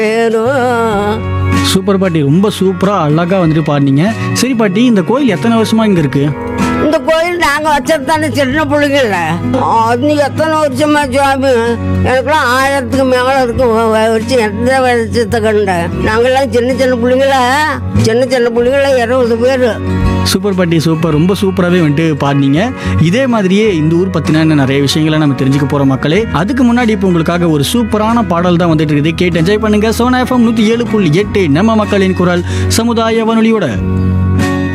ஏறும் சூப்பர் பாட்டி ரொம்ப சூப்பராக அழகாக வந்துட்டு பாடினீங்க சரி பாட்டி இந்த கோயில் எத்தனை வருஷமா இங்கே இருக்கு இந்த கோயில் நாங்க வச்சது தானே சின்ன பிள்ளைங்கல்ல அது எத்தனை வருஷமா சுவாமி எனக்குலாம் ஆயிரத்துக்கு மேல இருக்கும் வருஷம் எந்த வருஷத்தை கண்டேன் நாங்கெல்லாம் சின்ன சின்ன பிள்ளைங்கள சின்ன சின்ன பிள்ளைங்கள இருபது பேர் சூப்பர் பாட்டி சூப்பர் ரொம்ப சூப்பராகவே வந்துட்டு பாடினீங்க இதே மாதிரியே இந்த ஊர் பற்றின நிறைய விஷயங்களை நம்ம தெரிஞ்சுக்க போகிற மக்களே அதுக்கு முன்னாடி இப்போ உங்களுக்காக ஒரு சூப்பரான பாடல் தான் வந்துட்டு இருக்குது கேட்டு என்ஜாய் பண்ணுங்க சோனா எஃப்எம் நூற்றி ஏழு புள்ளி எட்டு நம்ம மக்களின் குரல் சமுதாய வானொலியோட